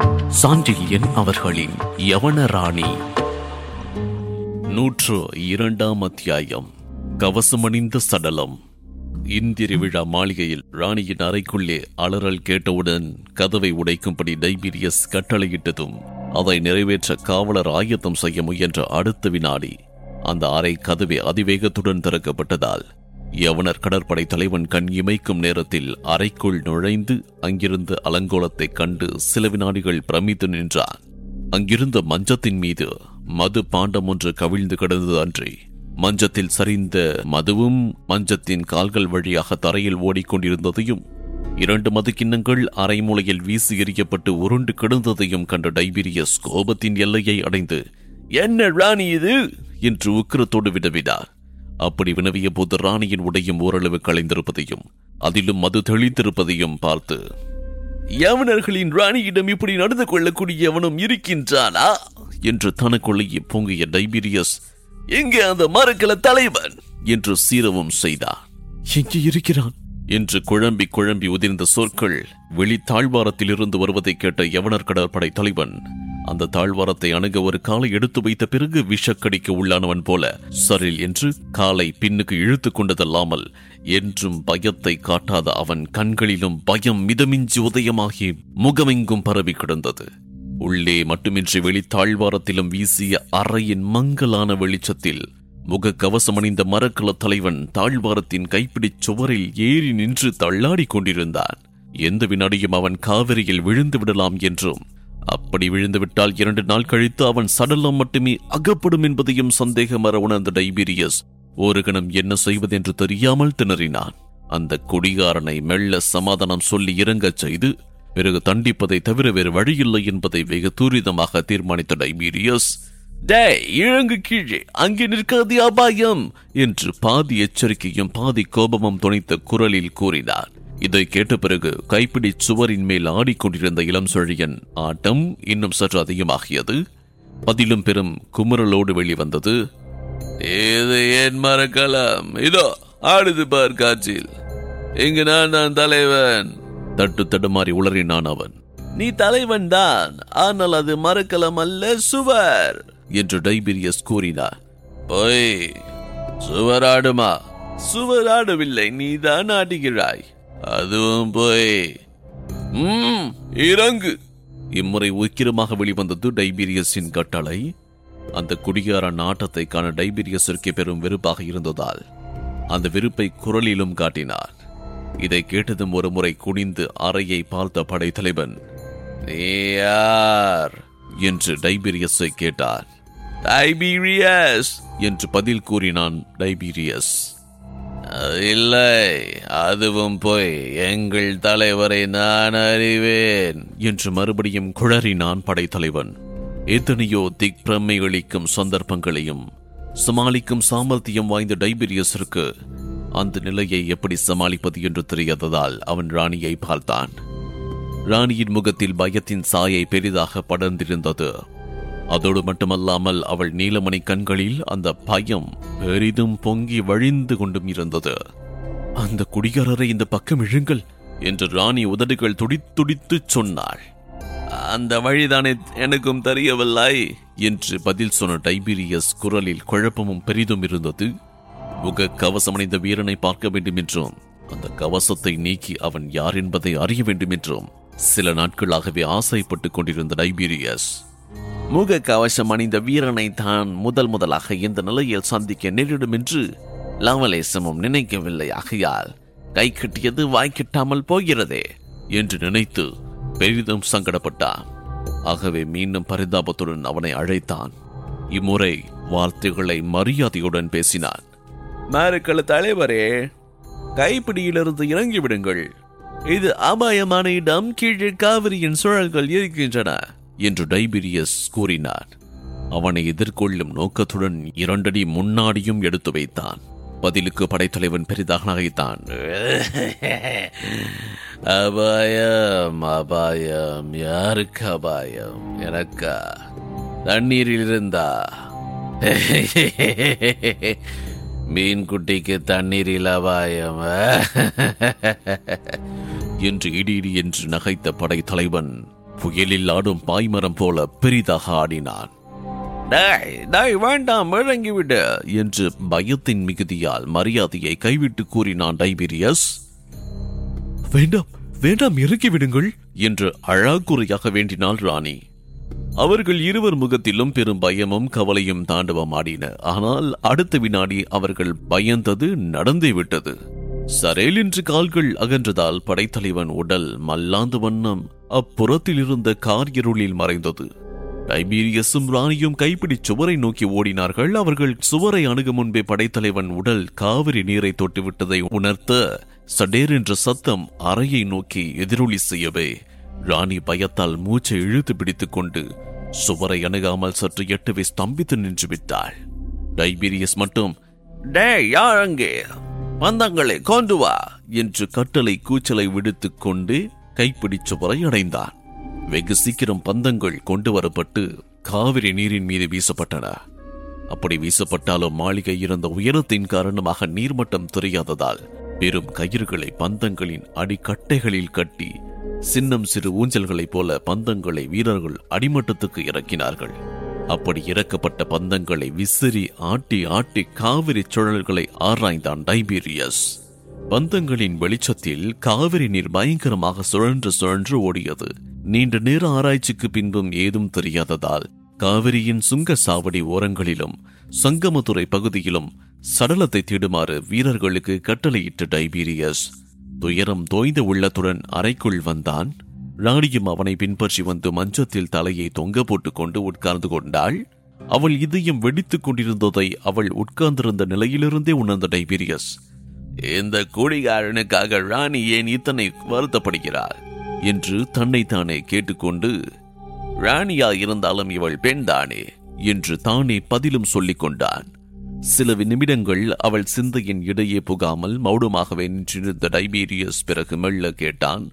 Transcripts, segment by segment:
சாண்டில்யன் அவர்களின் யவனராணி நூற்று இரண்டாம் அத்தியாயம் கவசமணிந்த சடலம் இந்திரி விழா மாளிகையில் ராணியின் அறைக்குள்ளே அலறல் கேட்டவுடன் கதவை உடைக்கும்படி டைபீரியஸ் கட்டளையிட்டதும் அதை நிறைவேற்ற காவலர் ஆயத்தம் செய்ய முயன்ற அடுத்த வினாடி அந்த அறை கதவை அதிவேகத்துடன் திறக்கப்பட்டதால் யவனர் கடற்படை தலைவன் கண் இமைக்கும் நேரத்தில் அறைக்குள் நுழைந்து அங்கிருந்த அலங்கோலத்தைக் கண்டு சில வினாடிகள் பிரமித்து நின்றான் அங்கிருந்த மஞ்சத்தின் மீது மது பாண்டம் ஒன்று கவிழ்ந்து கிடந்தது அன்றி மஞ்சத்தில் சரிந்த மதுவும் மஞ்சத்தின் கால்கள் வழியாக தரையில் ஓடிக்கொண்டிருந்ததையும் இரண்டு மது கிண்ணங்கள் அரைமூலையில் வீசி எறியப்பட்டு உருண்டு கிடந்ததையும் கண்ட டைபீரியஸ் கோபத்தின் எல்லையை அடைந்து என்ன ராணி இது என்று உக்கிரத்தோடு விடவிடார் அப்படி வினவிய போது ராணியின் உடையும் ஓரளவு களைந்திருப்பதையும் அதிலும் மது தெளித்திருப்பதையும் பார்த்து யவனர்களின் ராணியிடம் இப்படி நடந்து கொள்ளக்கூடிய எவனும் இருக்கின்றானா என்று தனக்குள்ளேயே பொங்கிய டைபீரியஸ் எங்கே அந்த மரக்கல தலைவன் என்று சீரவும் செய்தார் எங்கே இருக்கிறான் என்று குழம்பி குழம்பி உதிர்ந்த சொற்கள் வெளி தாழ்வாரத்தில் இருந்து வருவதை கேட்ட யவனர் கடற்படை தலைவன் அந்த தாழ்வாரத்தை அணுக ஒரு காலை எடுத்து வைத்த பிறகு விஷக்கடிக்க உள்ளானவன் போல சரில் என்று காலை பின்னுக்கு இழுத்து கொண்டதல்லாமல் என்றும் பயத்தை காட்டாத அவன் கண்களிலும் பயம் மிதமிஞ்சி உதயமாகி முகமெங்கும் பரவி கிடந்தது உள்ளே மட்டுமின்றி வெளித்தாழ்வாரத்திலும் வீசிய அறையின் மங்கலான வெளிச்சத்தில் முக கவசமணிந்த மரக்கல தலைவன் தாழ்வாரத்தின் கைப்பிடிச் சுவரில் ஏறி நின்று தள்ளாடிக் கொண்டிருந்தான் எந்த வினாடியும் அவன் காவிரியில் விழுந்து விடலாம் என்றும் அப்படி விழுந்துவிட்டால் இரண்டு நாள் கழித்து அவன் சடலம் மட்டுமே அகப்படும் என்பதையும் சந்தேகமர உணர்ந்த டைபீரியஸ் ஒரு கணம் என்ன செய்வதென்று தெரியாமல் திணறினான் அந்த குடிகாரனை மெல்ல சமாதானம் சொல்லி இறங்கச் செய்து பிறகு தண்டிப்பதை தவிர வேறு வழியில்லை என்பதை வெகு துரிதமாக தீர்மானித்த டைபீரியஸ் டே இழங்கு கீழே அங்கே நிற்காது அபாயம் என்று பாதி எச்சரிக்கையும் பாதி கோபமும் துணைத்த குரலில் கூறினார் இதை கேட்ட பிறகு கைப்பிடி சுவரின் மேல் ஆடிக்கொண்டிருந்த இளம் செழியன் ஆட்டம் இன்னும் சற்று அதிகமாகியது அதிலும் பெரும் குமுறலோடு வெளிவந்தது இது என் மரக்கலம் இதோ ஆடுது பார் காட்சியில் இங்கு நான் தான் தலைவன் தட்டு தடுமாறி உளறினான் அவன் நீ தலைவன் தான் ஆனால் அது மரக்கலம் அல்ல சுவர் என்று டைபீரியஸ் கூறினார் போய் சுவர் ஆடுமா சுவர் ஆடவில்லை நீதான் ஆடுகிறாய் அதுவும் போய் ம் இறங்கு இம்முறை உக்கிரமாக வெளிவந்தது டைபீரியஸின் கட்டளை அந்த குடிகாரன் ஆட்டத்தை காண டைபீரியஸிற்கு பெரும் வெறுப்பாக இருந்ததால் அந்த வெறுப்பை குரலிலும் காட்டினார் இதை கேட்டதும் ஒரு முறை குனிந்து அறையை பார்த்த படைத்தலைவன் "நீ யார் என்று டைபீரியஸை கேட்டார் டைபீரியஸ் என்று பதில் கூறினான் டைபீரியஸ் இல்லை அதுவும் போய் எங்கள் தலைவரை நான் அறிவேன் என்று மறுபடியும் குழறினான் படைத்தலைவன் எத்தனையோ திக் பிரமை அளிக்கும் சந்தர்ப்பங்களையும் சமாளிக்கும் சாமர்த்தியம் வாய்ந்த டைபீரியஸிற்கு அந்த நிலையை எப்படி சமாளிப்பது என்று தெரியாததால் அவன் ராணியை பார்த்தான் ராணியின் முகத்தில் பயத்தின் சாயை பெரிதாக படர்ந்திருந்தது அதோடு மட்டுமல்லாமல் அவள் நீலமணி கண்களில் அந்த பயம் பெரிதும் பொங்கி வழிந்து கொண்டும் இருந்தது அந்த குடிகாரரை இந்த பக்கம் இழுங்கள் என்று ராணி உதடுகள் துடித்துடித்து சொன்னாள் அந்த வழிதானே எனக்கும் தெரியவில்லை என்று பதில் சொன்ன டைபீரியஸ் குரலில் குழப்பமும் பெரிதும் இருந்தது முக கவசமடைந்த வீரனை பார்க்க வேண்டும் என்றும் அந்த கவசத்தை நீக்கி அவன் யார் என்பதை அறிய வேண்டும் என்றும் சில நாட்களாகவே ஆசைப்பட்டுக் கொண்டிருந்த டைபீரியஸ் முக கவசம் அணிந்த வீரனை தான் முதல் முதலாக இந்த நிலையில் சந்திக்க நேரிடும் என்று லவலேசமும் நினைக்கவில்லை ஆகையால் கை கட்டியது வாய் கிட்டாமல் போகிறதே என்று நினைத்து பெரிதும் சங்கடப்பட்டான் ஆகவே மீண்டும் பரிதாபத்துடன் அவனை அழைத்தான் இம்முறை வார்த்தைகளை மரியாதையுடன் பேசினான் மாருக்கள தலைவரே கைப்பிடியிலிருந்து இறங்கி விடுங்கள் இது அபாயமான இடம் கீழே காவிரியின் சுழல்கள் இருக்கின்றன என்று டைபீரியஸ் கூறினார் அவனை எதிர்கொள்ளும் நோக்கத்துடன் இரண்டடி முன்னாடியும் எடுத்து வைத்தான் பதிலுக்கு படைத்தலைவன் பெரிதாக நகைத்தான் அபாயம் அபாயம் யாருக்கு அபாயம் எனக்கா தண்ணீரில் இருந்தா மீன் குட்டிக்கு தண்ணீரில் அபாயம் என்று இடி இடி என்று நகைத்த படை தலைவன் புயலில் ஆடும் பாய்மரம் போல பெரிதாக ஆடினான் டேய் டேய் வேண்டாம் இறங்கிவிடு என்று பயத்தின் மிகுதியால் மரியாதையை கைவிட்டு கூறினான் டைபீரியஸ் வேண்டாம் வேண்டாம் இறக்கி விடுங்கள் என்று அழாக்குறையாக வேண்டினாள் ராணி அவர்கள் இருவர் முகத்திலும் பெரும் பயமும் கவலையும் தாண்டவம் ஆடின ஆனால் அடுத்த வினாடி அவர்கள் பயந்தது நடந்தே விட்டது சரேல் என்று கால்கள் அகன்றதால் படைத்தலைவன் உடல் மல்லாந்து வண்ணம் அப்புறத்தில் இருந்த கார் இருளில் மறைந்தது டைபீரியஸும் ராணியும் கைப்பிடி சுவரை நோக்கி ஓடினார்கள் அவர்கள் சுவரை அணுகும் முன்பே படைத்தலைவன் உடல் காவிரி நீரை தொட்டுவிட்டதை உணர்த்த சடேர் என்ற சத்தம் அறையை நோக்கி எதிரொலி செய்யவே ராணி பயத்தால் மூச்சை இழுத்து பிடித்துக் கொண்டு சுவரை அணுகாமல் சற்று எட்டவே ஸ்தம்பித்து நின்று விட்டாள் டைபீரியஸ் மட்டும் டே யார் அங்கே பந்தங்களை கொண்டு வா என்று கட்டளை கூச்சலை விடுத்துக் கொண்டு கைப்பிடி சுவரை அடைந்தான் வெகு சீக்கிரம் பந்தங்கள் கொண்டு வரப்பட்டு காவிரி நீரின் மீது வீசப்பட்டன அப்படி வீசப்பட்டாலும் மாளிகை இருந்த உயரத்தின் காரணமாக நீர்மட்டம் தெரியாததால் பெரும் கயிறுகளை பந்தங்களின் அடிக்கட்டைகளில் கட்டி சின்னம் சிறு ஊஞ்சல்களைப் போல பந்தங்களை வீரர்கள் அடிமட்டத்துக்கு இறக்கினார்கள் அப்படி இறக்கப்பட்ட பந்தங்களை விசிறி ஆட்டி ஆட்டி காவிரி சுழல்களை ஆராய்ந்தான் டைபீரியஸ் பந்தங்களின் வெளிச்சத்தில் காவிரி நீர் பயங்கரமாக சுழன்று சுழன்று ஓடியது நீண்ட நேர ஆராய்ச்சிக்கு பின்பும் ஏதும் தெரியாததால் காவிரியின் சுங்க சாவடி ஓரங்களிலும் சங்கமதுரை பகுதியிலும் சடலத்தை தேடுமாறு வீரர்களுக்கு கட்டளையிட்ட டைபீரியஸ் துயரம் தோய்ந்த உள்ளத்துடன் அறைக்குள் வந்தான் ராணியும் அவனை பின்பற்றி வந்து மஞ்சத்தில் தலையை தொங்க போட்டுக் கொண்டு உட்கார்ந்து கொண்டாள் அவள் இதயம் வெடித்துக் கொண்டிருந்ததை அவள் உட்கார்ந்திருந்த நிலையிலிருந்தே உணர்ந்த டைபீரியஸ் இந்த குடிகாரனுக்காக ராணி ஏன் இத்தனை வருத்தப்படுகிறார் என்று தன்னைத்தானே கேட்டுக்கொண்டு ராணியா இருந்தாலும் இவள் பெண்தானே என்று தானே பதிலும் சொல்லிக் கொண்டான் சில நிமிடங்கள் அவள் சிந்தையின் இடையே புகாமல் மௌனமாகவே நின்றிருந்த டைபீரியஸ் பிறகு மெல்ல கேட்டான்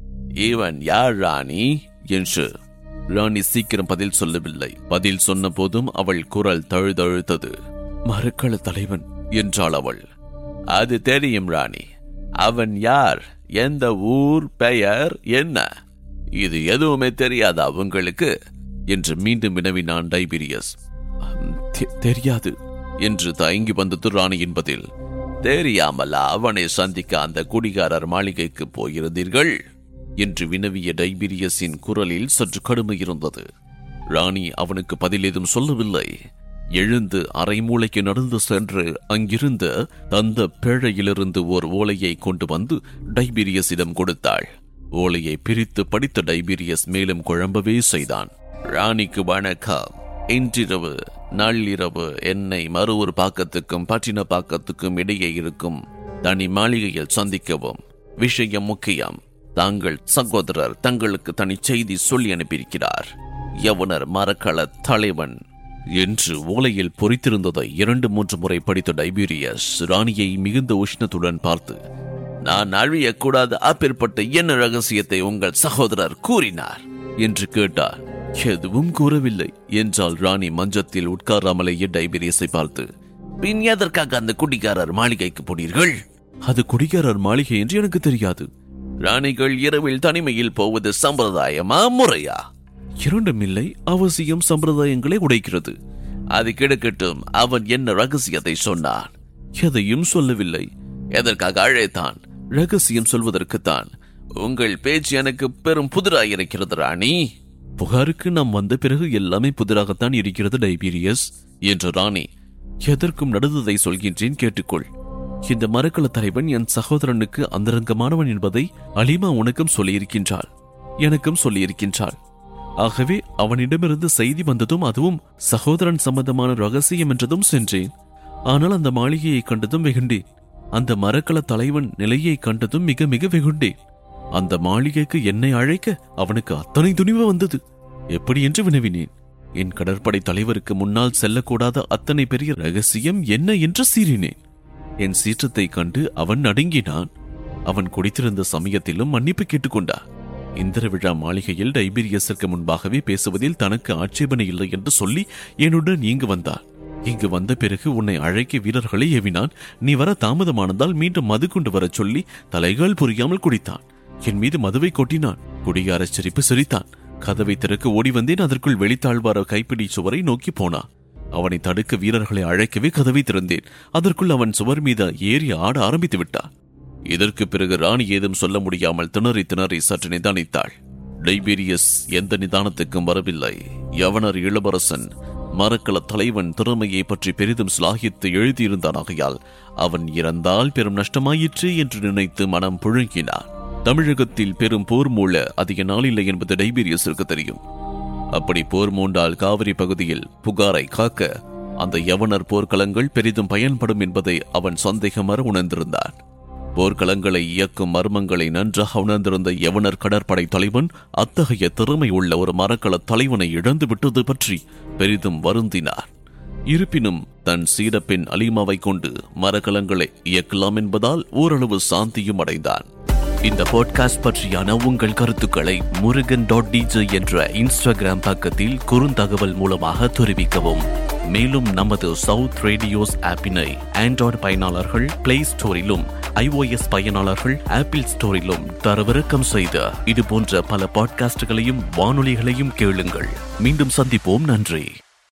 இவன் யார் ராணி என்று ராணி சீக்கிரம் பதில் சொல்லவில்லை பதில் சொன்ன போதும் அவள் குரல் தழுதழுத்தது மறுக்கள தலைவன் என்றாள் அவள் அது தெரியும் ராணி அவன் யார் எந்த ஊர் பெயர் என்ன இது எதுவுமே தெரியாதா உங்களுக்கு என்று மீண்டும் வினவினான் டைபீரியஸ் "அம், தெ- தெரியாது என்று தயங்கி வந்தது ராணியின் பதில் தெரியாமலா அவனை சந்திக்க அந்த குடிகாரர் மாளிகைக்கு போயிருந்தீர்கள் என்று வினவிய டைபீரியஸின் குரலில் சற்று கடுமை இருந்தது ராணி அவனுக்கு பதில் ஏதும் சொல்லவில்லை எழுந்து அரை மூளைக்கு நடந்து சென்று அங்கிருந்த தந்த பேழையிலிருந்து ஓர் ஓலையை கொண்டு வந்து டைபீரியஸிடம் கொடுத்தாள் ஓலையை பிரித்து படித்த டைபீரியஸ் மேலும் குழம்பவே செய்தான் ராணிக்கு வணக்கம் இன்றிரவு நள்ளிரவு என்னை மறு ஒரு பாக்கத்துக்கும் பட்டின பாக்கத்துக்கும் இடையே இருக்கும் தனி மாளிகையில் சந்திக்கவும் விஷயம் முக்கியம் தாங்கள் சகோதரர் தங்களுக்கு தனி செய்தி சொல்லி அனுப்பியிருக்கிறார் யவனர் மரக்கள தலைவன் என்று ஓலையில் பொறித்திருந்ததை இரண்டு மூன்று முறை படித்த டைபீரியஸ் ராணியை மிகுந்த உஷ்ணத்துடன் பார்த்து நான் அழியக்கூடாத அப்பேற்பட்ட என்ன ரகசியத்தை உங்கள் சகோதரர் கூறினார் என்று கேட்டார் எதுவும் கூறவில்லை என்றால் ராணி மஞ்சத்தில் உட்காராமலேயே டைபீரியஸை பார்த்து பின் எதற்காக அந்த குடிகாரர் மாளிகைக்கு போனீர்கள் அது குடிகாரர் மாளிகை என்று எனக்கு தெரியாது ராணிகள் இரவில் தனிமையில் போவது சம்பிரதாயமா முறையா இரண்டும் இல்லை அவசியம் சம்பிரதாயங்களை உடைக்கிறது அது கிடக்கட்டும் அவன் என்ன ரகசியத்தை சொன்னான் எதையும் சொல்லவில்லை எதற்காக அழைத்தான் ரகசியம் சொல்வதற்குத்தான் உங்கள் பேச்சு எனக்கு பெரும் புதிராயிருக்கிறது ராணி புகாருக்கு நாம் வந்த பிறகு எல்லாமே புதிராகத்தான் இருக்கிறது டைபீரியஸ் என்ற ராணி எதற்கும் நடந்ததை சொல்கின்றேன் கேட்டுக்கொள் இந்த மரக்கல தலைவன் என் சகோதரனுக்கு அந்தரங்கமானவன் என்பதை அலிமா உனக்கும் சொல்லியிருக்கின்றாள் எனக்கும் சொல்லியிருக்கின்றாள் ஆகவே அவனிடமிருந்து செய்தி வந்ததும் அதுவும் சகோதரன் சம்பந்தமான ரகசியம் என்றதும் சென்றேன் ஆனால் அந்த மாளிகையை கண்டதும் வெகுண்டேன் அந்த மரக்கல தலைவன் நிலையை கண்டதும் மிக மிக வெகுண்டேன் அந்த மாளிகைக்கு என்னை அழைக்க அவனுக்கு அத்தனை துணிவு வந்தது எப்படி என்று வினவினேன் என் கடற்படை தலைவருக்கு முன்னால் செல்லக்கூடாத அத்தனை பெரிய ரகசியம் என்ன என்று சீறினேன் என் சீற்றத்தை கண்டு அவன் நடுங்கினான் அவன் குடித்திருந்த சமயத்திலும் மன்னிப்பு கேட்டுக்கொண்டார் இந்திர விழா மாளிகையில் டைபீரியஸிற்கு முன்பாகவே பேசுவதில் தனக்கு ஆட்சேபனை இல்லை என்று சொல்லி என்னுடன் இங்கு வந்தார் இங்கு வந்த பிறகு உன்னை அழைக்க வீரர்களை ஏவினான் நீ வர தாமதமானதால் மீண்டும் மது கொண்டு வரச் சொல்லி தலைகால் புரியாமல் குடித்தான் என் மீது மதுவை கொட்டினான் குடிகார சிரிப்பு சிரித்தான் கதவை திறக்க ஓடி வந்தேன் அதற்குள் வெளித்தாழ்வார கைப்பிடி சுவரை நோக்கி போனான் அவனை தடுக்க வீரர்களை அழைக்கவே கதவை திறந்தேன் அதற்குள் அவன் சுவர் மீது ஏறி ஆட ஆரம்பித்து விட்டான் இதற்கு பிறகு ராணி ஏதும் சொல்ல முடியாமல் திணறி திணறி சற்று நிதானித்தாள் டைபீரியஸ் எந்த நிதானத்துக்கும் வரவில்லை யவனர் இளவரசன் மரக்கல தலைவன் திறமையை பற்றி பெரிதும் சிலாகித்து எழுதியிருந்தான் ஆகையால் அவன் இறந்தால் பெரும் நஷ்டமாயிற்று என்று நினைத்து மனம் புழுங்கினான் தமிழகத்தில் பெரும் போர் மூள அதிக நாளில்லை என்பது டைபீரியஸிற்கு தெரியும் அப்படி போர் மூண்டால் காவிரி பகுதியில் புகாரை காக்க அந்த யவனர் போர்க்களங்கள் பெரிதும் பயன்படும் என்பதை அவன் சந்தேகமற உணர்ந்திருந்தான் போர்க்களங்களை இயக்கும் மர்மங்களை நன்றாக உணர்ந்திருந்த யவனர் கடற்படை தலைவன் அத்தகைய திறமை உள்ள ஒரு மரக்கல தலைவனை இழந்து விட்டது பற்றி பெரிதும் வருந்தினார் இருப்பினும் தன் சீடப்பெண் அலிமாவை கொண்டு மரக்கலங்களை இயக்கலாம் என்பதால் ஓரளவு சாந்தியும் அடைந்தான் இந்த பாட்காஸ்ட் பற்றியான உங்கள் கருத்துக்களை முருகன் டாட் டிஜே என்ற இன்ஸ்டாகிராம் பக்கத்தில் குறுந்தகவல் மூலமாக தெரிவிக்கவும் மேலும் நமது சவுத் ரேடியோஸ் ஆப்பினை ஆண்ட்ராய்டு பயனாளர்கள் பிளே ஸ்டோரிலும் ஐஓஎஸ் பயனாளர்கள் ஆப்பிள் ஸ்டோரிலும் தரவிறக்கம் செய்த இது போன்ற பல பாட்காஸ்டுகளையும் வானொலிகளையும் கேளுங்கள் மீண்டும் சந்திப்போம் நன்றி